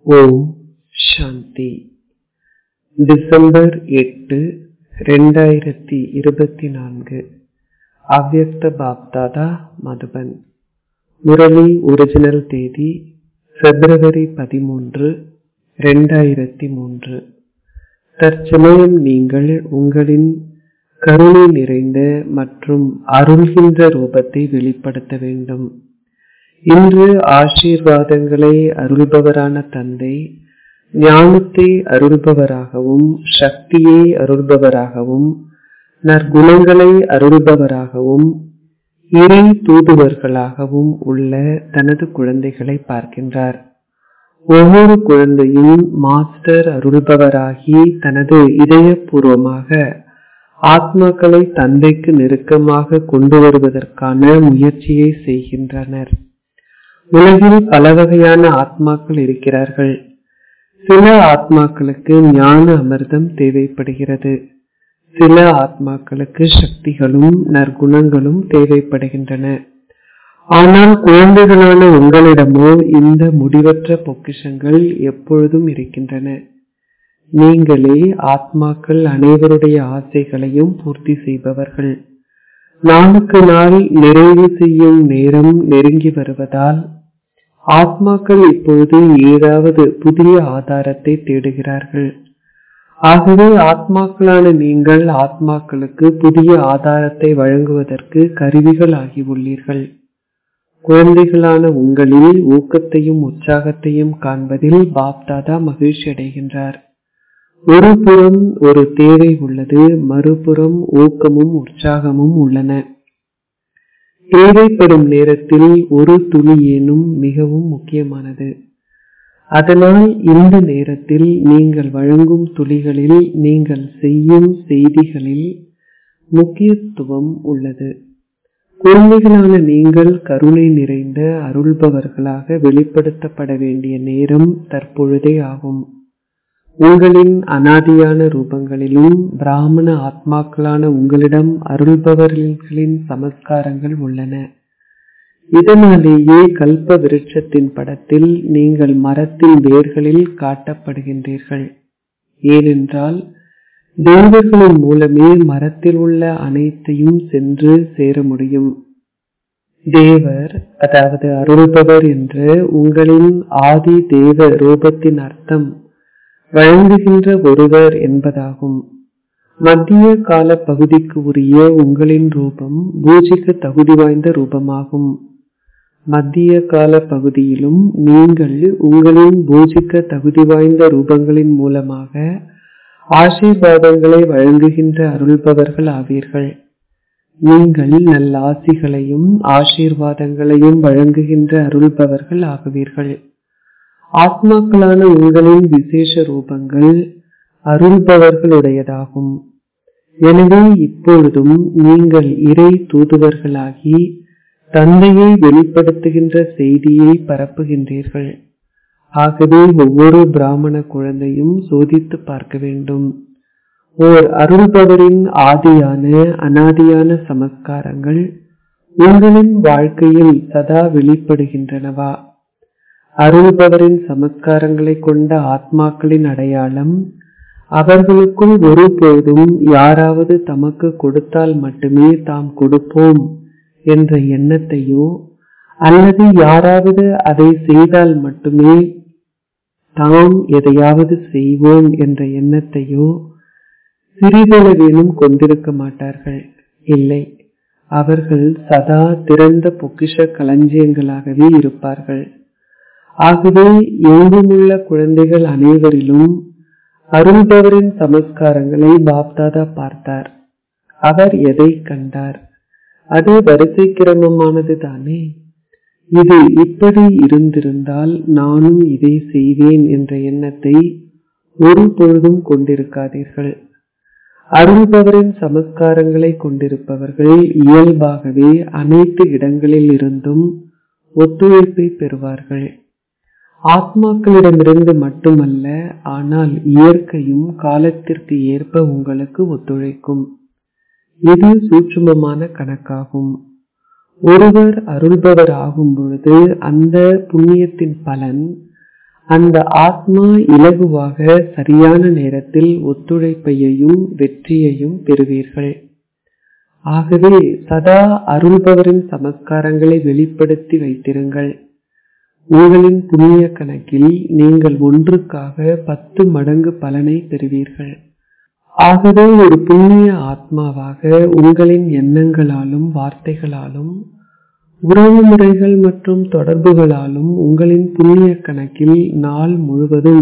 ஓம் சாந்தி December எட்டு ரெண்டாயிரத்தி இருபத்தி நான்கு அவ்யக்த பாப்தாதா மதுபன் முரளி ஒரிஜினல் தேதி பிப்ரவரி பதிமூன்று ரெண்டாயிரத்தி மூன்று தற்சமயம் நீங்கள் உங்களின் கருணை நிறைந்த மற்றும் அருள்கின்ற ரூபத்தை வெளிப்படுத்த வேண்டும் இன்று ஆசீர்வாதங்களை அருள்பவரான தந்தை ஞானத்தை அருள்பவராகவும் சக்தியை அருள்பவராகவும் நற்குணங்களை அருள்பவராகவும் இறை தூதுவர்களாகவும் உள்ள தனது குழந்தைகளை பார்க்கின்றார் ஒவ்வொரு குழந்தையும் மாஸ்டர் அருள்பவராகி தனது இதயபூர்வமாக ஆத்மாக்களை தந்தைக்கு நெருக்கமாக கொண்டு வருவதற்கான முயற்சியை செய்கின்றனர் உலகில் பல வகையான ஆத்மாக்கள் இருக்கிறார்கள் சில ஆத்மாக்களுக்கு ஞான அமிர்தம் தேவைப்படுகிறது சில ஆத்மாக்களுக்கு சக்திகளும் நற்குணங்களும் தேவைப்படுகின்றன ஆனால் குழந்தைகளான உங்களிடமோ இந்த முடிவற்ற பொக்கிஷங்கள் எப்பொழுதும் இருக்கின்றன நீங்களே ஆத்மாக்கள் அனைவருடைய ஆசைகளையும் பூர்த்தி செய்பவர்கள் நாளுக்கு நாள் நிறைவு செய்யும் நேரம் நெருங்கி வருவதால் ஆத்மாக்கள் இப்பொழுது ஏதாவது புதிய ஆதாரத்தை தேடுகிறார்கள் ஆகவே ஆத்மாக்களான நீங்கள் ஆத்மாக்களுக்கு புதிய ஆதாரத்தை வழங்குவதற்கு கருவிகள் ஆகி உள்ளீர்கள் குழந்தைகளான உங்களில் ஊக்கத்தையும் உற்சாகத்தையும் காண்பதில் பாப்தாதா மகிழ்ச்சி அடைகின்றார் ஒரு புறம் ஒரு தேவை உள்ளது மறுபுறம் ஊக்கமும் உற்சாகமும் உள்ளன தேவைப்படும் நேரத்தில் ஒரு துளியேனும் மிகவும் முக்கியமானது அதனால் இந்த நேரத்தில் நீங்கள் வழங்கும் துளிகளில் நீங்கள் செய்யும் செய்திகளில் முக்கியத்துவம் உள்ளது குழந்தைகளான நீங்கள் கருணை நிறைந்த அருள்பவர்களாக வெளிப்படுத்தப்பட வேண்டிய நேரம் தற்பொழுதே ஆகும் உங்களின் அனாதியான ரூபங்களிலும் பிராமண ஆத்மாக்களான உங்களிடம் அருள்பவர்களின் சமஸ்காரங்கள் உள்ளன இதனாலேயே கல்ப விருட்சத்தின் படத்தில் நீங்கள் மரத்தின் வேர்களில் காட்டப்படுகின்றீர்கள் ஏனென்றால் தேவர்களின் மூலமே மரத்தில் உள்ள அனைத்தையும் சென்று சேர முடியும் தேவர் அதாவது அருள்பவர் என்ற உங்களின் ஆதி தேவ ரூபத்தின் அர்த்தம் வழங்குகின்ற ஒருவர் என்பதாகும் மத்திய கால பகுதிக்கு உரிய உங்களின் ரூபம் பூஜைக்கு தகுதி வாய்ந்த ரூபமாகும் மத்திய கால பகுதியிலும் நீங்கள் உங்களின் பூஜிக்க தகுதி வாய்ந்த ரூபங்களின் மூலமாக ஆசீர்வாதங்களை வழங்குகின்ற அருள்பவர்கள் ஆவீர்கள் நீங்கள் நல்லாசிகளையும் ஆசீர்வாதங்களையும் வழங்குகின்ற அருள்பவர்கள் ஆகுவீர்கள் ஆத்மாக்களான உங்களின் விசேஷ ரூபங்கள் அருள்பவர்களுடையதாகும் எனவே இப்பொழுதும் நீங்கள் இறை தூதுவர்களாகி தந்தையை வெளிப்படுத்துகின்ற செய்தியை பரப்புகின்றீர்கள் ஆகவே ஒவ்வொரு பிராமண குழந்தையும் சோதித்து பார்க்க வேண்டும் ஓர் அருள்பவரின் ஆதியான அனாதியான சமஸ்காரங்கள் உங்களின் வாழ்க்கையில் சதா வெளிப்படுகின்றனவா அருள்பவரின் சமஸ்காரங்களை கொண்ட ஆத்மாக்களின் அடையாளம் அவர்களுக்குள் ஒருபோதும் யாராவது தமக்கு கொடுத்தால் மட்டுமே தாம் கொடுப்போம் என்ற எண்ணத்தையோ அல்லது யாராவது அதை செய்தால் மட்டுமே தாம் எதையாவது செய்வோம் என்ற எண்ணத்தையோ சிறிதளவேனும் கொண்டிருக்க மாட்டார்கள் இல்லை அவர்கள் சதா திறந்த பொக்கிஷ களஞ்சியங்களாகவே இருப்பார்கள் ஆகவே எங்குமுள்ள குழந்தைகள் அனைவரிலும் அருள்பவரின் சமஸ்காரங்களை பாப்தாதா பார்த்தார் அவர் எதை கண்டார் அது வரிசை கிரமமானது தானே இது இப்படி இருந்திருந்தால் நானும் இதை செய்வேன் என்ற எண்ணத்தை ஒரு பொழுதும் கொண்டிருக்காதீர்கள் அருள்பவரின் சமஸ்காரங்களை கொண்டிருப்பவர்கள் இயல்பாகவே அனைத்து இடங்களில் இருந்தும் ஒத்துழைப்பை பெறுவார்கள் ஆத்மாக்களிடமிருந்து மட்டுமல்ல ஆனால் இயற்கையும் காலத்திற்கு ஏற்ப உங்களுக்கு ஒத்துழைக்கும் இது சூட்சுமமான கணக்காகும் ஒருவர் அருள்பவர் ஆகும் பொழுது அந்த புண்ணியத்தின் பலன் அந்த ஆத்மா இலகுவாக சரியான நேரத்தில் ஒத்துழைப்பையும் வெற்றியையும் பெறுவீர்கள் ஆகவே சதா அருள்பவரின் சமஸ்காரங்களை வெளிப்படுத்தி வைத்திருங்கள் உங்களின் புண்ணிய கணக்கில் நீங்கள் ஒன்றுக்காக பத்து மடங்கு பலனை பெறுவீர்கள் ஆகவே ஒரு புண்ணிய ஆத்மாவாக உங்களின் எண்ணங்களாலும் வார்த்தைகளாலும் உறவு முறைகள் மற்றும் தொடர்புகளாலும் உங்களின் புண்ணிய கணக்கில் நாள் முழுவதும்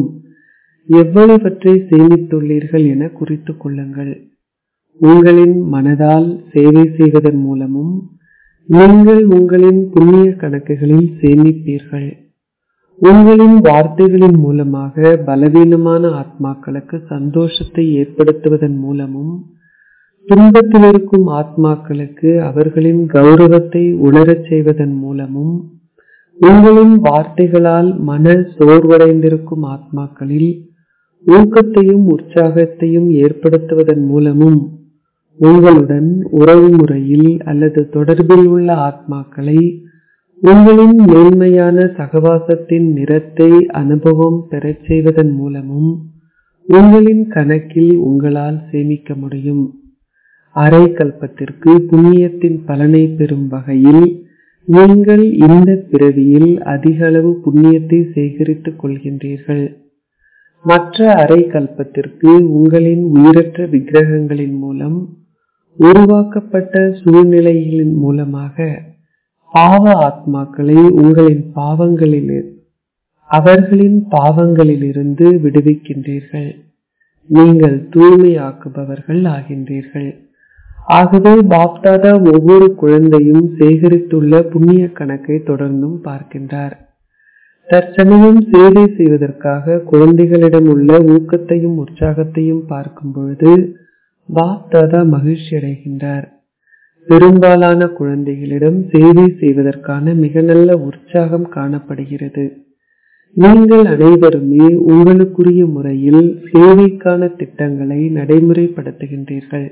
எவ்வளவற்றை சேமித்துள்ளீர்கள் என குறித்துக் கொள்ளுங்கள் உங்களின் மனதால் சேவை செய்வதன் மூலமும் நீங்கள் உங்களின் புண்ணிய கணக்குகளில் சேமிப்பீர்கள் உங்களின் வார்த்தைகளின் மூலமாக பலவீனமான ஆத்மாக்களுக்கு சந்தோஷத்தை ஏற்படுத்துவதன் மூலமும் துன்பத்தில் இருக்கும் ஆத்மாக்களுக்கு அவர்களின் கௌரவத்தை உணரச் செய்வதன் மூலமும் உங்களின் வார்த்தைகளால் மன சோர்வடைந்திருக்கும் ஆத்மாக்களில் ஊக்கத்தையும் உற்சாகத்தையும் ஏற்படுத்துவதன் மூலமும் உங்களுடன் உறவு முறையில் அல்லது தொடர்பில் உள்ள ஆத்மாக்களை உங்களின் மேன்மையான சகவாசத்தின் நிறத்தை அனுபவம் பெறச் செய்வதன் மூலமும் உங்களின் கணக்கில் உங்களால் சேமிக்க முடியும் அரை கல்பத்திற்கு புண்ணியத்தின் பலனை பெறும் வகையில் நீங்கள் இந்த பிறவியில் அதிக அளவு புண்ணியத்தை சேகரித்துக் கொள்கின்றீர்கள் மற்ற அரை கல்பத்திற்கு உங்களின் உயிரற்ற விக்கிரகங்களின் மூலம் உருவாக்கப்பட்ட சூழ்நிலைகளின் மூலமாக பாவ ஆத்மாக்களை உங்களின் பாவங்களில் அவர்களின் பாவங்களிலிருந்து விடுவிக்கின்றீர்கள் நீங்கள் தூய்மையாக்குபவர்கள் ஆகின்றீர்கள் ஆகவே பாப்தாதா ஒவ்வொரு குழந்தையும் சேகரித்துள்ள புண்ணிய கணக்கை தொடர்ந்தும் பார்க்கின்றார் தற்சமயம் சேவை செய்வதற்காக குழந்தைகளிடம் உள்ள ஊக்கத்தையும் உற்சாகத்தையும் பார்க்கும் பொழுது பாப்தாதா மகிழ்ச்சி அடைகின்றார் பெரும்பாலான குழந்தைகளிடம் சேவை செய்வதற்கான மிக நல்ல உற்சாகம் காணப்படுகிறது நீங்கள் அனைவருமே உங்களுக்குரிய முறையில் சேவைக்கான திட்டங்களை நடைமுறைப்படுத்துகின்றீர்கள்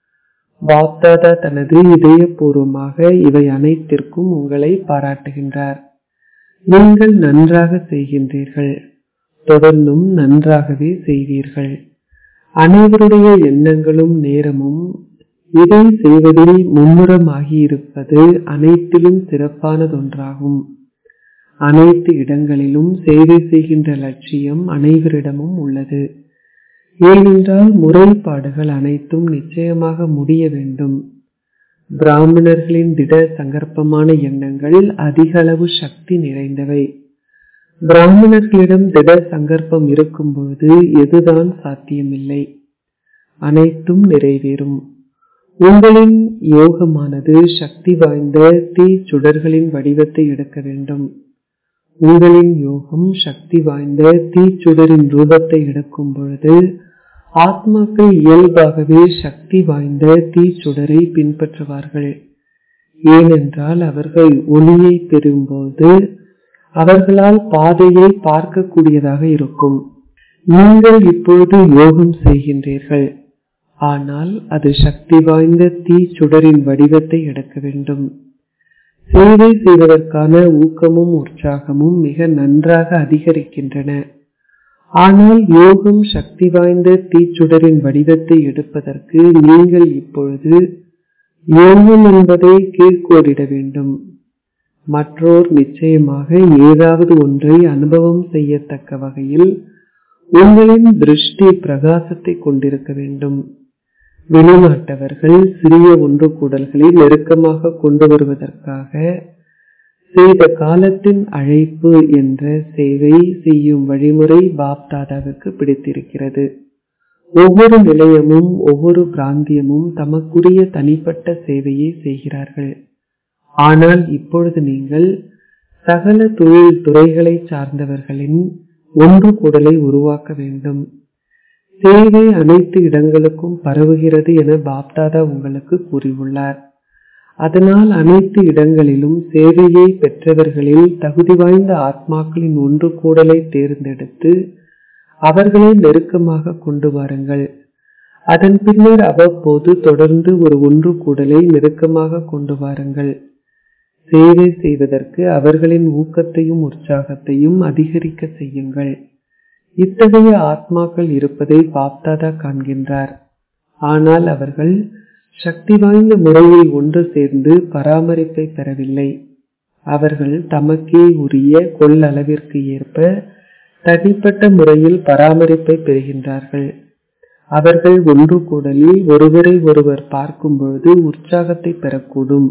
பாப்தாதா தனது இதயபூர்வமாக இவை அனைத்திற்கும் உங்களை பாராட்டுகின்றார் நீங்கள் நன்றாக செய்கின்றீர்கள் தொடர்ந்தும் நன்றாகவே செய்வீர்கள் அனைவருடைய எண்ணங்களும் நேரமும் இதை செய்வதில் மும்முரமாகி இருப்பது அனைத்திலும் சிறப்பானதொன்றாகும் அனைத்து இடங்களிலும் சேவை செய்கின்ற லட்சியம் அனைவரிடமும் உள்ளது ஏனென்றால் முறைப்பாடுகள் அனைத்தும் நிச்சயமாக முடிய வேண்டும் பிராமணர்களின் திட சங்கற்பமான எண்ணங்கள் அதிக அளவு சக்தி நிறைந்தவை பிராமணர்களிடம் திட சங்கற்பம் இருக்கும் பொழுது எதுதான் சாத்தியமில்லை அனைத்தும் நிறைவேறும் உங்களின் யோகமானது சக்தி வாய்ந்த தீ சுடர்களின் வடிவத்தை எடுக்க வேண்டும் உங்களின் யோகம் சக்தி வாய்ந்த தீச்சுடரின் ரூபத்தை எடுக்கும் பொழுது ஆத்மாக்கள் இயல்பாகவே சக்தி வாய்ந்த தீச்சுடரை பின்பற்றுவார்கள் ஏனென்றால் அவர்கள் ஒளியை பெறும்போது அவர்களால் பாதையை பார்க்கக்கூடியதாக இருக்கும் நீங்கள் இப்பொழுது யோகம் செய்கின்றீர்கள் ஆனால் அது சக்தி வாய்ந்த தீ சுடரின் வடிவத்தை எடுக்க வேண்டும் சேவை செய்வதற்கான ஊக்கமும் உற்சாகமும் மிக நன்றாக அதிகரிக்கின்றன ஆனால் யோகம் சக்தி வாய்ந்த தீச்சுடரின் வடிவத்தை எடுப்பதற்கு நீங்கள் இப்பொழுது யோகம் என்பதை கீழ்கோடிட வேண்டும் மற்றோர் நிச்சயமாக ஏதாவது ஒன்றை அனுபவம் செய்யத்தக்க வகையில் உங்களின் திருஷ்டி பிரகாசத்தை கொண்டிருக்க வேண்டும் வெளிநாட்டவர்கள் சிறிய ஒன்று கூடல்களை நெருக்கமாக கொண்டு வருவதற்காக செய்த காலத்தின் அழைப்பு என்ற சேவை செய்யும் வழிமுறை பாப்தாதாவுக்கு பிடித்திருக்கிறது ஒவ்வொரு நிலையமும் ஒவ்வொரு பிராந்தியமும் தமக்குரிய தனிப்பட்ட சேவையை செய்கிறார்கள் ஆனால் இப்பொழுது நீங்கள் சகல தொழில் துறைகளை சார்ந்தவர்களின் ஒன்று கூடலை உருவாக்க வேண்டும் சேவை அனைத்து இடங்களுக்கும் பரவுகிறது என பாப்தாதா உங்களுக்கு கூறியுள்ளார் அதனால் அனைத்து இடங்களிலும் சேவையை பெற்றவர்களில் தகுதி வாய்ந்த ஆத்மாக்களின் ஒன்று கூடலை தேர்ந்தெடுத்து அவர்களை நெருக்கமாக கொண்டு வாருங்கள் அதன் பின்னர் அவ்வப்போது தொடர்ந்து ஒரு ஒன்று கூடலை நெருக்கமாக கொண்டு வாருங்கள் சேவை செய்வதற்கு அவர்களின் ஊக்கத்தையும் உற்சாகத்தையும் அதிகரிக்க செய்யுங்கள் இத்தகைய ஆத்மாக்கள் இருப்பதை பாப்தாதா காண்கின்றார் ஆனால் அவர்கள் சக்தி வாய்ந்த முறையில் ஒன்று சேர்ந்து பராமரிப்பை பெறவில்லை அவர்கள் தமக்கே உரிய கொள்ளளவிற்கு ஏற்ப தனிப்பட்ட முறையில் பராமரிப்பை பெறுகின்றார்கள் அவர்கள் ஒன்று கூடலில் ஒருவரை ஒருவர் பார்க்கும் பொழுது உற்சாகத்தை பெறக்கூடும்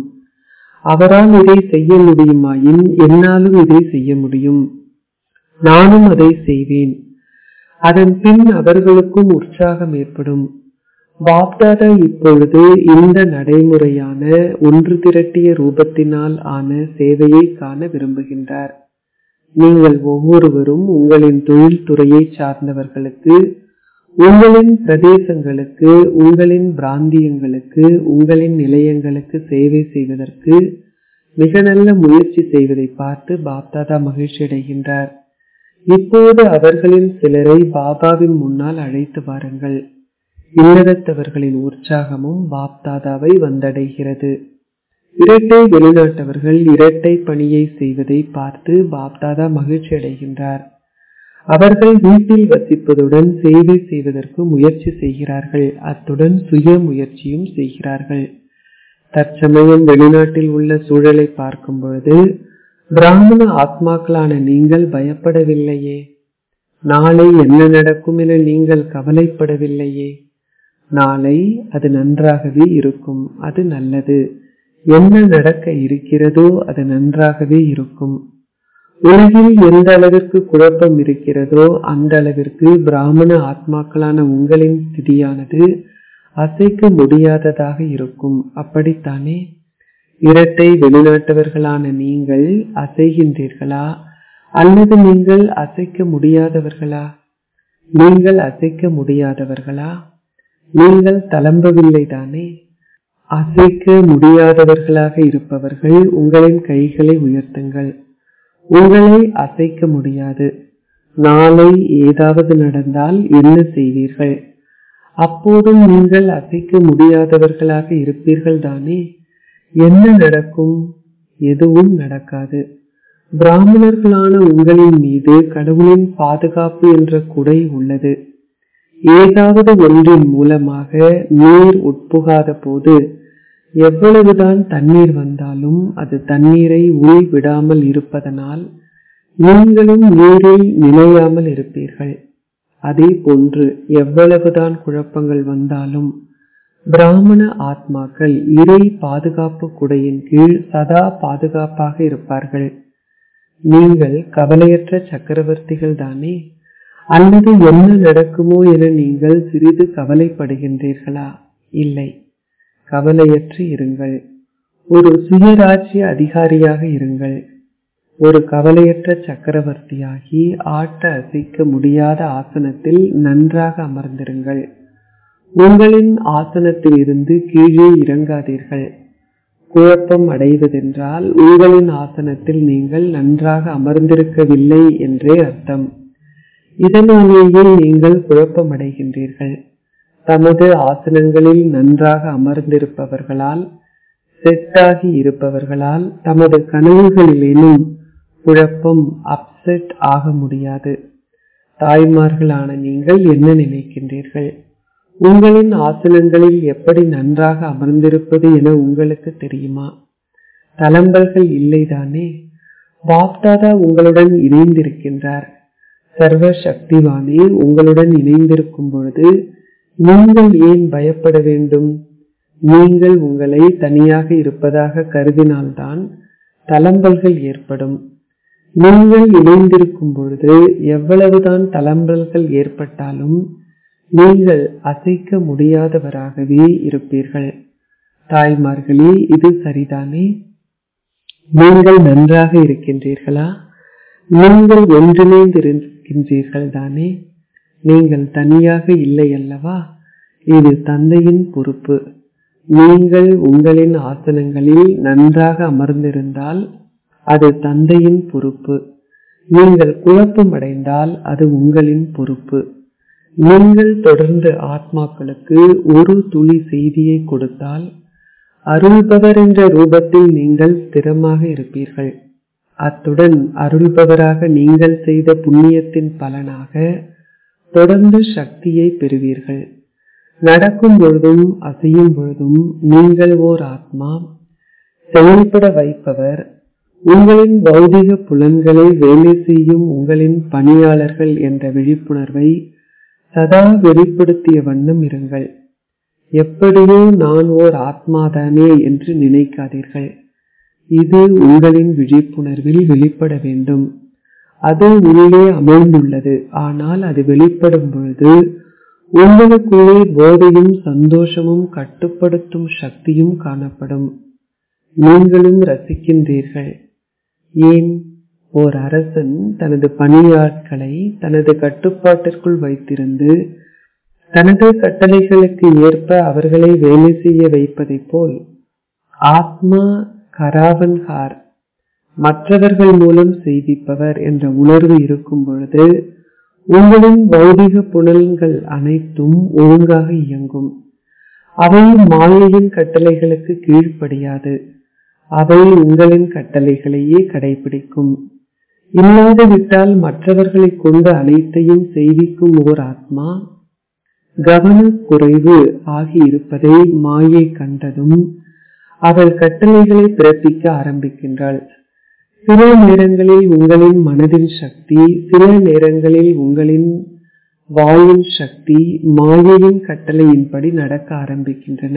அவரால் இதை செய்ய முடியுமாயின் என்னாலும் இதை செய்ய முடியும் நானும் அதை செய்வேன் அதன் பின் அவர்களுக்கும் உற்சாகம் ஏற்படும் பாப்தாதா இப்பொழுது இந்த நடைமுறையான ஒன்று திரட்டிய ரூபத்தினால் ஆன சேவையை காண விரும்புகின்றார் நீங்கள் ஒவ்வொருவரும் உங்களின் தொழில் துறையை சார்ந்தவர்களுக்கு உங்களின் பிரதேசங்களுக்கு உங்களின் பிராந்தியங்களுக்கு உங்களின் நிலையங்களுக்கு சேவை செய்வதற்கு மிக நல்ல முயற்சி செய்வதை பார்த்து பாப்தாதா மகிழ்ச்சி அடைகின்றார் இப்போது அவர்களில் சிலரை பாபாவின் முன்னால் அழைத்து வாருங்கள் இல்லறத்தவர்களின் உற்சாகமும் பாப்தாதாவை வந்தடைகிறது இரட்டை வெளிநாட்டவர்கள் இரட்டை பணியை செய்வதை பார்த்து பாப்தாதா மகிழ்ச்சி அடைகின்றார் அவர்கள் வீட்டில் வசிப்பதுடன் சேவை செய்வதற்கு முயற்சி செய்கிறார்கள் அத்துடன் சுய முயற்சியும் செய்கிறார்கள் தற்சமயம் வெளிநாட்டில் உள்ள சூழலை பார்க்கும் பொழுது பிராமண ஆத்மாக்களான நீங்கள் பயப்படவில்லையே நாளை என்ன நடக்கும் என நீங்கள் கவலைப்படவில்லையே நாளை அது நன்றாகவே இருக்கும் அது நல்லது என்ன நடக்க இருக்கிறதோ அது நன்றாகவே இருக்கும் உலகில் எந்த அளவிற்கு குழப்பம் இருக்கிறதோ அந்த அளவிற்கு பிராமண ஆத்மாக்களான உங்களின் ஸ்திதியானது அசைக்க முடியாததாக இருக்கும் அப்படித்தானே இரட்டை வெளிநாட்டவர்களான நீங்கள் அசைகின்றீர்களா அல்லது நீங்கள் அசைக்க முடியாதவர்களா நீங்கள் அசைக்க முடியாதவர்களா நீங்கள் தளம்பவில்லை தானே அசைக்க முடியாதவர்களாக இருப்பவர்கள் உங்களின் கைகளை உயர்த்துங்கள் உங்களை அசைக்க முடியாது நாளை ஏதாவது நடந்தால் என்ன செய்வீர்கள் அப்போதும் நீங்கள் அசைக்க முடியாதவர்களாக இருப்பீர்கள் தானே என்ன நடக்கும் எதுவும் நடக்காது பிராமணர்களான உங்களின் மீது கடவுளின் பாதுகாப்பு என்ற குடை உள்ளது ஏதாவது ஒன்றின் மூலமாக நீர் உட்புகாத போது எவ்வளவுதான் தண்ணீர் வந்தாலும் அது தண்ணீரை உள் விடாமல் இருப்பதனால் நீங்களும் நீரில் நிலையாமல் இருப்பீர்கள் அதே போன்று எவ்வளவுதான் குழப்பங்கள் வந்தாலும் பிராமண ஆத்மாக்கள் இறை பாதுகாப்பு குடையின் கீழ் சதா பாதுகாப்பாக இருப்பார்கள் நீங்கள் கவலையற்ற சக்கரவர்த்திகள் தானே அல்லது என்ன நடக்குமோ என நீங்கள் சிறிது கவலைப்படுகின்றீர்களா இல்லை கவலையற்று இருங்கள் ஒரு சுயராஜ்ய அதிகாரியாக இருங்கள் ஒரு கவலையற்ற சக்கரவர்த்தியாகி ஆட்ட அசைக்க முடியாத ஆசனத்தில் நன்றாக அமர்ந்திருங்கள் உங்களின் ஆசனத்தில் இருந்து கீழே இறங்காதீர்கள் குழப்பம் அடைவதென்றால் உங்களின் ஆசனத்தில் நீங்கள் நன்றாக அமர்ந்திருக்கவில்லை என்றே அர்த்தம் இதனாலேயே நீங்கள் குழப்பமடைகின்றீர்கள் தமது ஆசனங்களில் நன்றாக அமர்ந்திருப்பவர்களால் செட்டாகி இருப்பவர்களால் தமது கனவுகளிலேனும் குழப்பம் அப்செட் ஆக முடியாது தாய்மார்களான நீங்கள் என்ன நினைக்கின்றீர்கள் உங்களின் ஆசனங்களில் எப்படி நன்றாக அமர்ந்திருப்பது என உங்களுக்கு தெரியுமா தலம்பல்கள் இல்லைதானே பாப்தாதா உங்களுடன் இணைந்திருக்கின்றார் சர்வ சக்திவானே உங்களுடன் இணைந்திருக்கும் பொழுது நீங்கள் ஏன் பயப்பட வேண்டும் நீங்கள் உங்களை தனியாக இருப்பதாக கருதினால்தான் தளம்பல்கள் ஏற்படும் நீங்கள் இணைந்திருக்கும் பொழுது எவ்வளவுதான் தளம்பல்கள் ஏற்பட்டாலும் நீங்கள் அசைக்க முடியாதவராகவே இருப்பீர்கள் தாய்மார்களே இது சரிதானே நீங்கள் நன்றாக இருக்கின்றீர்களா நீங்கள் ஒன்றிணைந்திருக்கின்றீர்கள் தானே நீங்கள் தனியாக இல்லை அல்லவா இது தந்தையின் பொறுப்பு நீங்கள் உங்களின் ஆசனங்களில் நன்றாக அமர்ந்திருந்தால் அது தந்தையின் பொறுப்பு நீங்கள் குழப்பமடைந்தால் அது உங்களின் பொறுப்பு நீங்கள் தொடர்ந்து ஆத்மாக்களுக்கு ஒரு துளி செய்தியை கொடுத்தால் அருள்பவர் என்ற ரூபத்தில் நீங்கள் ஸ்திரமாக இருப்பீர்கள் அத்துடன் அருள்பவராக நீங்கள் செய்த புண்ணியத்தின் பலனாக தொடர்ந்து சக்தியை பெறுவீர்கள் நடக்கும் பொழுதும் அசையும் பொழுதும் நீங்கள் ஓர் ஆத்மா செயல்பட வைப்பவர் உங்களின் பௌதிக புலன்களை வேலை செய்யும் உங்களின் பணியாளர்கள் என்ற விழிப்புணர்வை சதா வெளிப்படுத்திய வண்ணம் இருங்கள் எப்படியோ நான் ஓர் ஆத்மாதானே என்று நினைக்காதீர்கள் இது உங்களின் விழிப்புணர்வில் வெளிப்பட வேண்டும் அது உள்ளே அமர்ந்துள்ளது ஆனால் அது வெளிப்படும் பொழுது உங்களுக்குள்ளே போதையும் சந்தோஷமும் கட்டுப்படுத்தும் சக்தியும் காணப்படும் நீங்களும் ரசிக்கின்றீர்கள் ஏன் ஓர் அரசன் தனது பணியாட்களை தனது கட்டுப்பாட்டிற்குள் வைத்திருந்து தனது கட்டளைகளுக்கு ஏற்ப அவர்களை வேலை செய்ய வைப்பதைப் போல் ஆத்மா கராவன்கார் மற்றவர்கள் மூலம் செய்விப்பவர் என்ற உணர்வு இருக்கும் பொழுது உங்களின் பௌதிக புலன்கள் அனைத்தும் ஒழுங்காக இயங்கும் அவை மாயையின் கட்டளைகளுக்கு கீழ்ப்படியாது அவை உங்களின் கட்டளைகளையே கடைபிடிக்கும் இல்லாது விட்டால் மற்றவர்களை கொண்டு அனைத்தையும் செய்விக்கும் ஓர் ஆத்மா கவனக்குறைவு ஆகி இருப்பதை மாயை கண்டதும் அவள் கட்டளைகளை பிறப்பிக்க ஆரம்பிக்கின்றாள் சில நேரங்களில் உங்களின் மனதின் சக்தி சில நேரங்களில் உங்களின் வாயின் சக்தி மாயையின் கட்டளையின்படி நடக்க ஆரம்பிக்கின்றன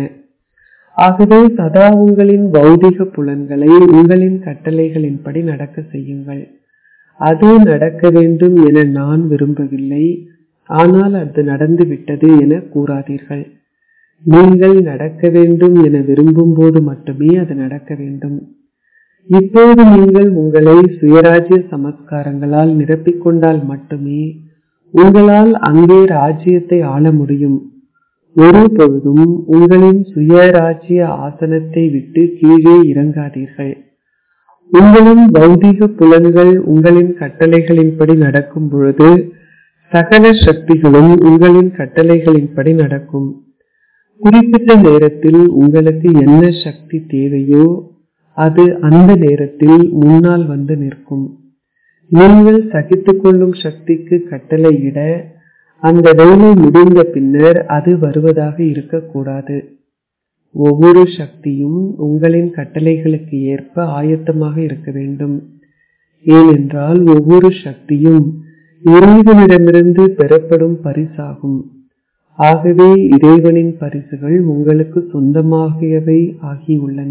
ஆகவே சதா உங்களின் பௌதிக புலன்களை உங்களின் கட்டளைகளின்படி நடக்க செய்யுங்கள் அது நடக்க வேண்டும் என நான் விரும்பவில்லை ஆனால் அது நடந்து விட்டது என கூறாதீர்கள் நீங்கள் நடக்க வேண்டும் என விரும்பும் போது மட்டுமே அது நடக்க வேண்டும் இப்போது நீங்கள் உங்களை சுயராஜ்ய சமஸ்காரங்களால் நிரப்பிக்கொண்டால் மட்டுமே உங்களால் அங்கே ராஜ்யத்தை ஆள முடியும் ஒரு பொழுதும் உங்களின் சுயராஜ்ய ஆசனத்தை விட்டு கீழே இறங்காதீர்கள் உங்களின் பௌதிக புலன்கள் உங்களின் கட்டளைகளின்படி நடக்கும் பொழுது சகல சக்திகளும் உங்களின் கட்டளைகளின்படி நடக்கும் குறிப்பிட்ட நேரத்தில் உங்களுக்கு என்ன சக்தி தேவையோ அது அந்த நேரத்தில் முன்னால் வந்து நிற்கும் நீங்கள் சகித்துக் கொள்ளும் சக்திக்கு கட்டளையிட அந்த வேலை முடிந்த பின்னர் அது வருவதாக இருக்கக்கூடாது ஒவ்வொரு சக்தியும் உங்களின் கட்டளைகளுக்கு ஏற்ப ஆயத்தமாக இருக்க வேண்டும் ஏனென்றால் ஒவ்வொரு சக்தியும் இறைவனிடமிருந்து பெறப்படும் பரிசாகும் ஆகவே இறைவனின் பரிசுகள் உங்களுக்கு சொந்தமாகியவை ஆகியுள்ளன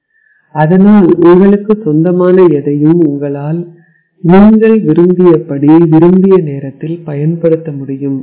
அதனால் உங்களுக்கு சொந்தமான எதையும் உங்களால் நீங்கள் விரும்பியபடி விரும்பிய நேரத்தில் பயன்படுத்த முடியும்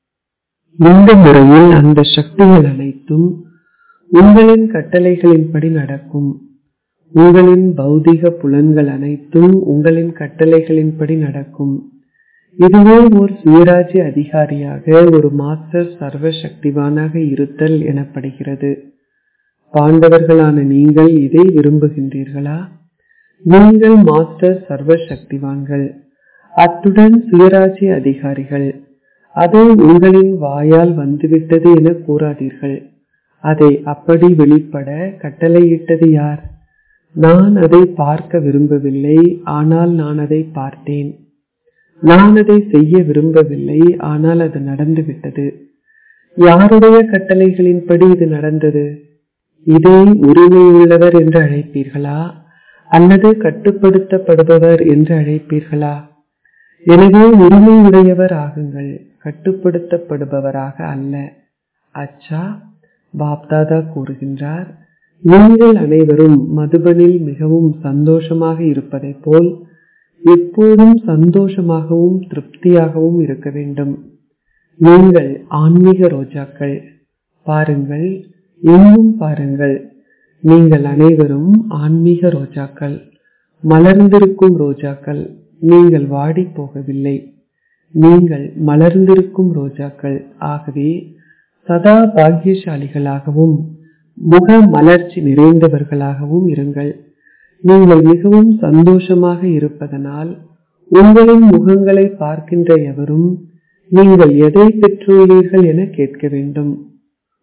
இந்த முறையில் அந்த சக்திகள் அனைத்தும் உங்களின் கட்டளைகளின்படி நடக்கும் உங்களின் பௌதிக புலன்கள் அனைத்தும் உங்களின் கட்டளைகளின்படி நடக்கும் இதுவே ஒரு சுயராஜ்ய அதிகாரியாக ஒரு மாஸ்டர் சர்வ சக்திவானாக இருத்தல் எனப்படுகிறது பாண்டவர்களான நீங்கள் இதை விரும்புகின்றீர்களா நீங்கள் மாஸ்டர் சர்வ சக்திவான்கள் அத்துடன் சுயராஜ்ய அதிகாரிகள் அது உங்களின் வாயால் வந்துவிட்டது என கூறாதீர்கள் அதை அப்படி வெளிப்பட கட்டளையிட்டது யார் நான் அதை பார்க்க விரும்பவில்லை ஆனால் நான் அதை பார்த்தேன் நான் அதை செய்ய விரும்பவில்லை ஆனால் அது நடந்துவிட்டது யாருடைய கட்டளைகளின்படி இது நடந்தது இதை உரிமையுள்ளவர் என்று அழைப்பீர்களா அல்லது கட்டுப்படுத்தப்படுபவர் என்று அழைப்பீர்களா எனவே உரிமையுடையவர் ஆகுங்கள் கட்டுப்படுத்தப்படுபவராக அல்ல அச்சா பாப்தாதா கூறுகின்றார் நீங்கள் அனைவரும் மதுபனில் மிகவும் சந்தோஷமாக இருப்பதை போல் எப்போதும் சந்தோஷமாகவும் திருப்தியாகவும் இருக்க வேண்டும் நீங்கள் ஆன்மீக ரோஜாக்கள் பாருங்கள் எங்கும் பாருங்கள் நீங்கள் அனைவரும் ஆன்மீக ரோஜாக்கள் மலர்ந்திருக்கும் ரோஜாக்கள் நீங்கள் வாடி போகவில்லை நீங்கள் மலர்ந்திருக்கும் ரோஜாக்கள் ஆகவே சதா பாக்கியசாலிகளாகவும் முக மலர்ச்சி நிறைந்தவர்களாகவும் இருங்கள் நீங்கள் மிகவும் சந்தோஷமாக இருப்பதனால் உங்களின் முகங்களை பார்க்கின்ற எவரும் நீங்கள் எதை பெற்றுள்ளீர்கள் என கேட்க வேண்டும்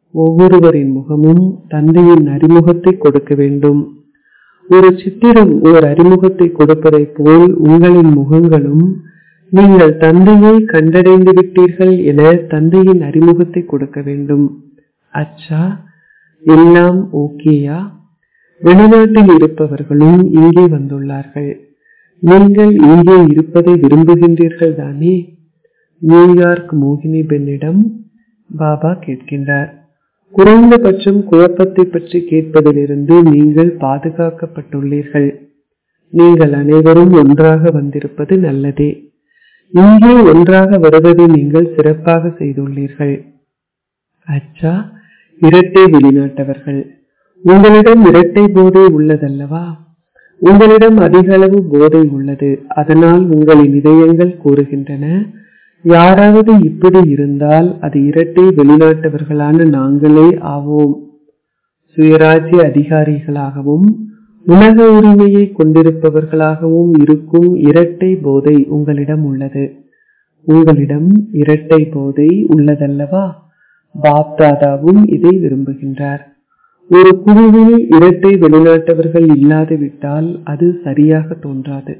ஒவ்வொருவரின் முகமும் தந்தையின் அறிமுகத்தை கொடுக்க வேண்டும் ஒரு சித்திரம் ஓர் அறிமுகத்தை கொடுப்பதை போல் உங்களின் முகங்களும் நீங்கள் தந்தையை கண்டடைந்து விட்டீர்கள் என தந்தையின் அறிமுகத்தை கொடுக்க வேண்டும் அச்சா எல்லாம் ஓகேயா வெளிநாட்டில் இருப்பவர்களும் இங்கே வந்துள்ளார்கள் நீங்கள் இங்கே இருப்பதை விரும்புகின்றீர்கள் தானே நியூயார்க் மோகினி பெண்ணிடம் பாபா கேட்கின்றார் குறைந்தபட்சம் குழப்பத்தை பற்றி கேட்பதிலிருந்து நீங்கள் பாதுகாக்கப்பட்டுள்ளீர்கள் நீங்கள் அனைவரும் ஒன்றாக வந்திருப்பது நல்லதே இங்கே ஒன்றாக வருவதை நீங்கள் சிறப்பாக செய்துள்ளீர்கள் அச்சா இரட்டை வெளிநாட்டவர்கள் உங்களிடம் இரட்டை போதை உள்ளதல்லவா உங்களிடம் அதிக அளவு போதை உள்ளது அதனால் உங்களின் இதயங்கள் கூறுகின்றன யாராவது இப்படி இருந்தால் அது இரட்டை வெளிநாட்டவர்களான நாங்களே ஆவோம் சுயராஜ்ய அதிகாரிகளாகவும் உலக உரிமையை கொண்டிருப்பவர்களாகவும் இருக்கும் இரட்டை போதை உங்களிடம் உள்ளது உங்களிடம் இரட்டை போதை உள்ளதல்லவா பாப்தாதாவும் இதை விரும்புகின்றார் ஒரு குழுவில் இரட்டை வெளிநாட்டவர்கள் இல்லாது விட்டால் அது சரியாக தோன்றாது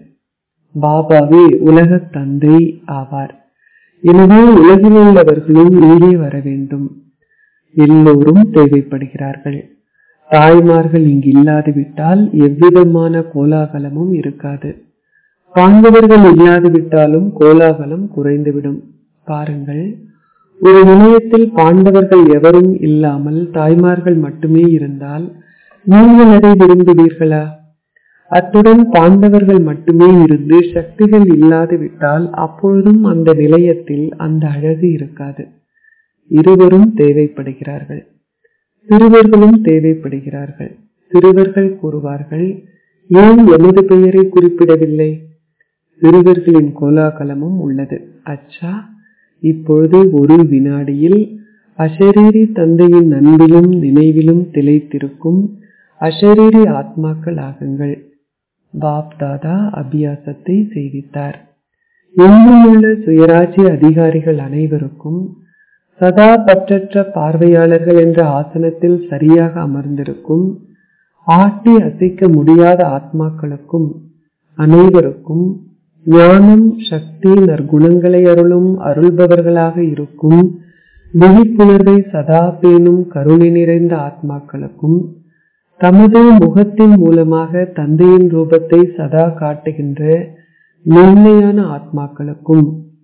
பாபாவே உலக தந்தை ஆவார் எனவே உலகில் உள்ளவர்களும் இங்கே வர வேண்டும் எல்லோரும் தேவைப்படுகிறார்கள் தாய்மார்கள் இங்கு இல்லாது விட்டால் எவ்விதமான கோலாகலமும் இருக்காது பாண்டவர்கள் இல்லாது விட்டாலும் கோலாகலம் குறைந்துவிடும் பாருங்கள் ஒரு நிலையத்தில் பாண்டவர்கள் எவரும் இல்லாமல் தாய்மார்கள் மட்டுமே இருந்தால் நீங்கள் அதை விரும்புவீர்களா அத்துடன் பாண்டவர்கள் மட்டுமே இருந்து சக்திகள் இல்லாது விட்டால் அப்பொழுதும் அந்த நிலையத்தில் அந்த அழகு இருக்காது இருவரும் தேவைப்படுகிறார்கள் சிறுவர்களும் தேவைப்படுகிறார்கள் சிறுவர்கள் கூறுவார்கள் ஏன் எமது பெயரை குறிப்பிடவில்லை சிறுவர்களின் கோலாகலமும் உள்ளது அச்சா இப்பொழுது ஒரு வினாடியில் அஷரீரி தந்தையின் அன்பிலும் நினைவிலும் திளைத்திருக்கும் அஷரீரி ஆத்மாக்கள் ஆகுங்கள் பாப் தாதா அபியாசத்தை செய்வித்தார் எங்கும் உள்ள சுயராஜ்ய அதிகாரிகள் அனைவருக்கும் சதா பற்றற்ற பார்வையாளர்கள் என்ற ஆசனத்தில் சரியாக அமர்ந்திருக்கும் ஆட்டி அசைக்க முடியாத ஆத்மாக்களுக்கும் அனைவருக்கும் ஞானம் சக்தி நற்குணங்களை அருளும் அருள்பவர்களாக இருக்கும் விழிப்புணர்வை சதா பேணும் கருணை நிறைந்த ஆத்மாக்களுக்கும் தமது முகத்தின் மூலமாக தந்தையின் ரூபத்தை சதா காட்டுகின்ற மென்மையான ஆத்மாக்களுக்கும்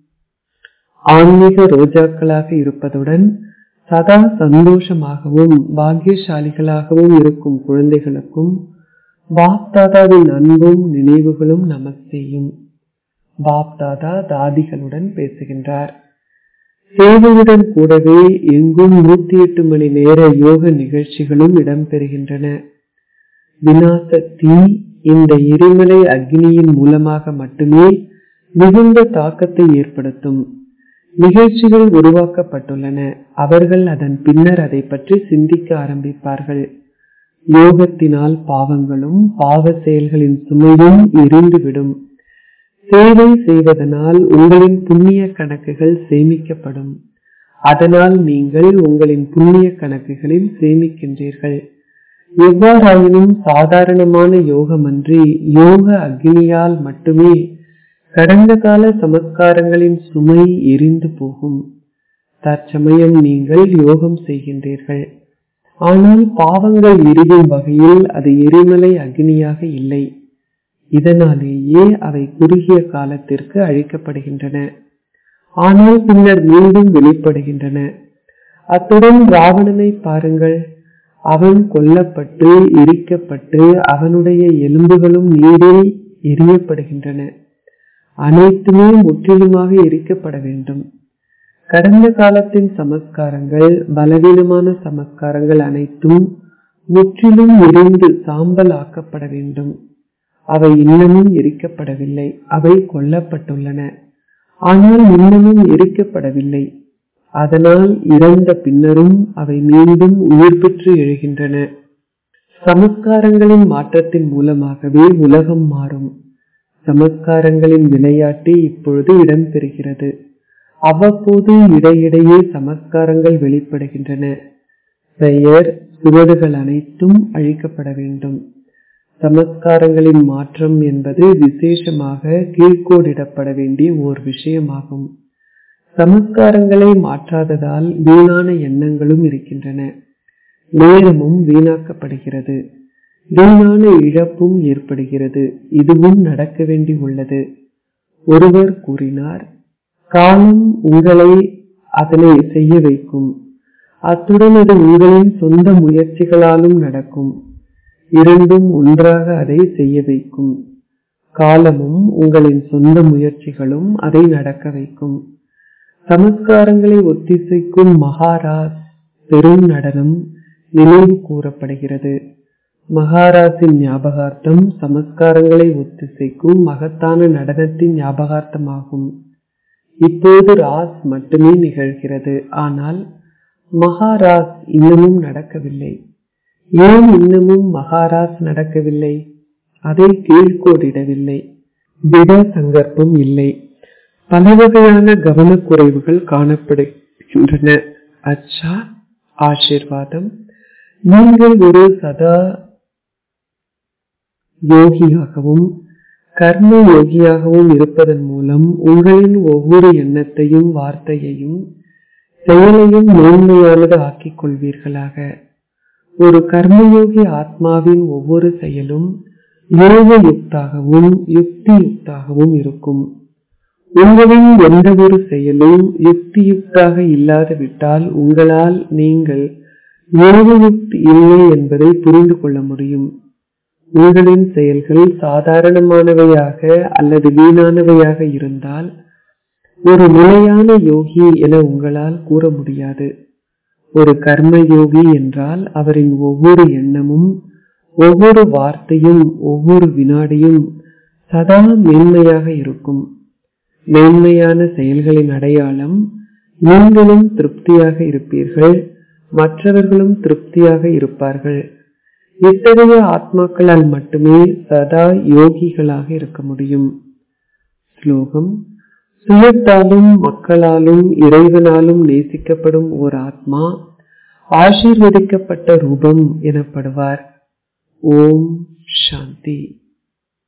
ஆன்மீக ரோஜாக்களாக இருப்பதுடன் சதா சந்தோஷமாகவும் பாக்கியசாலிகளாகவும் இருக்கும் குழந்தைகளுக்கும் பாப் தாதாவின் அன்பும் நினைவுகளும் நமஸ்தேயும் பாப் தாதா தாதிகளுடன் பேசுகின்றார் சேவையுடன் கூடவே எங்கும் நூத்தி எட்டு மணி நேர யோக நிகழ்ச்சிகளும் இடம்பெறுகின்றன விநாச தீ இந்த எரிமலை அக்னியின் மூலமாக மட்டுமே மிகுந்த தாக்கத்தை ஏற்படுத்தும் நிகழ்ச்சிகள் உருவாக்கப்பட்டுள்ளன அவர்கள் அதன் பின்னர் அதை பற்றி சிந்திக்க ஆரம்பிப்பார்கள் யோகத்தினால் பாவங்களும் பாவ செயல்களின் சுமையும் எரிந்துவிடும் சேவை செய்வதனால் உங்களின் புண்ணிய கணக்குகள் சேமிக்கப்படும் அதனால் நீங்கள் உங்களின் புண்ணிய கணக்குகளில் சேமிக்கின்றீர்கள் எவ்வாறாயினும் சாதாரணமான யோகமன்றி யோக அக்னியால் மட்டுமே கடந்த கால சமஸ்காரங்களின் சுமை எரிந்து போகும் தற்சமயம் நீங்கள் யோகம் செய்கின்றீர்கள் ஆனால் பாவங்கள் எரியும் வகையில் அது எரிமலை அக்னியாக இல்லை இதனாலேயே அவை குறுகிய காலத்திற்கு அழிக்கப்படுகின்றன ஆனால் பின்னர் மீண்டும் வெளிப்படுகின்றன அத்துடன் ராவணனை பாருங்கள் அவன் கொல்லப்பட்டு எரிக்கப்பட்டு அவனுடைய எலும்புகளும் நீரில் எரியப்படுகின்றன அனைத்துமே முற்றிலுமாக எரிக்கப்பட வேண்டும் கடந்த காலத்தின் சமஸ்காரங்கள் பலவீனமான சமஸ்காரங்கள் அனைத்தும் முற்றிலும் எரிந்து சாம்பல் ஆக்கப்பட வேண்டும் அவை இன்னமும் எரிக்கப்படவில்லை அவை கொல்லப்பட்டுள்ளன ஆனால் இன்னமும் எரிக்கப்படவில்லை அதனால் இறந்த பின்னரும் அவை மீண்டும் உயிர் பெற்று எழுகின்றன சமஸ்காரங்களின் மாற்றத்தின் மூலமாகவே உலகம் மாறும் சமஸ்காரங்களின் விளையாட்டு இப்பொழுது இடம்பெறுகிறது அவ்வப்போது இடையிடையே சமஸ்காரங்கள் வெளிப்படுகின்றன பெயர் சுவடுகள் அனைத்தும் அழிக்கப்பட வேண்டும் சமஸ்காரங்களின் மாற்றம் என்பது விசேஷமாக கீழ்கோடிடப்பட வேண்டிய ஓர் விஷயமாகும் சமஸ்காரங்களை மாற்றாததால் வீணான எண்ணங்களும் இருக்கின்றன நேரமும் வீணாக்கப்படுகிறது வீணான இழப்பும் ஏற்படுகிறது இதுவும் நடக்க வேண்டி உள்ளது ஒருவர் கூறினார் காலம் உங்களை அதனை செய்ய வைக்கும் அத்துடன் அது உங்களின் சொந்த முயற்சிகளாலும் நடக்கும் இரண்டும் ஒன்றாக அதை செய்ய வைக்கும் காலமும் உங்களின் சொந்த முயற்சிகளும் அதை நடக்க வைக்கும் சமஸ்காரங்களை ஒத்திசைக்கும் மகாராஜ் பெரும் நடனம் நினைவு கூறப்படுகிறது மகாராஜின் ஞாபகார்த்தம் சமஸ்காரங்களை ஒத்திசைக்கும் மகத்தான நடனத்தின் ஞாபகார்த்தமாகும் இப்போது ராஸ் மட்டுமே நிகழ்கிறது ஆனால் மகாராஜ் இன்னமும் நடக்கவில்லை ஏன் இன்னமும் மகாராஜ் நடக்கவில்லை அதை கீழ்கோடிடவில்லை திட சங்கற்பம் இல்லை பல வகையான கவனக்குறைவுகள் காணப்படுகின்றன அச்சா ஆசிர்வாதம் நீங்கள் ஒரு சதா யோகியாகவும் கர்ம யோகியாகவும் இருப்பதன் மூலம் உங்களின் ஒவ்வொரு எண்ணத்தையும் வார்த்தையையும் செயலையும் மேன்மையானது ஆக்கிக் கொள்வீர்களாக ஒரு கர்மயோகி ஆத்மாவின் ஒவ்வொரு செயலும் யோக யுக்தாகவும் யுக்தி யுக்தாகவும் இருக்கும் உங்களின் எந்த ஒரு செயலும் யுக்தியுக்தாக இல்லாது விட்டால் உங்களால் நீங்கள் யோக யுக்தி இல்லை என்பதை புரிந்து கொள்ள முடியும் உங்களின் செயல்கள் சாதாரணமானவையாக அல்லது வீணானவையாக இருந்தால் ஒரு நிலையான யோகி என உங்களால் கூற முடியாது ஒரு கர்ம யோகி என்றால் அவரின் ஒவ்வொரு எண்ணமும் ஒவ்வொரு வார்த்தையும் ஒவ்வொரு வினாடியும் சதா மேன்மையாக இருக்கும் மேன்மையான செயல்களின் அடையாளம் நீங்களும் திருப்தியாக இருப்பீர்கள் மற்றவர்களும் திருப்தியாக இருப்பார்கள் இத்தகைய ஆத்மாக்களால் மட்டுமே சதா யோகிகளாக இருக்க முடியும் ஸ்லோகம் சுயத்தாலும் மக்களாலும் இறைவனாலும் நேசிக்கப்படும் ஓர் ஆத்மா ஆசீர்வதிக்கப்பட்ட ரூபம் எனப்படுவார் ஓம் சாந்தி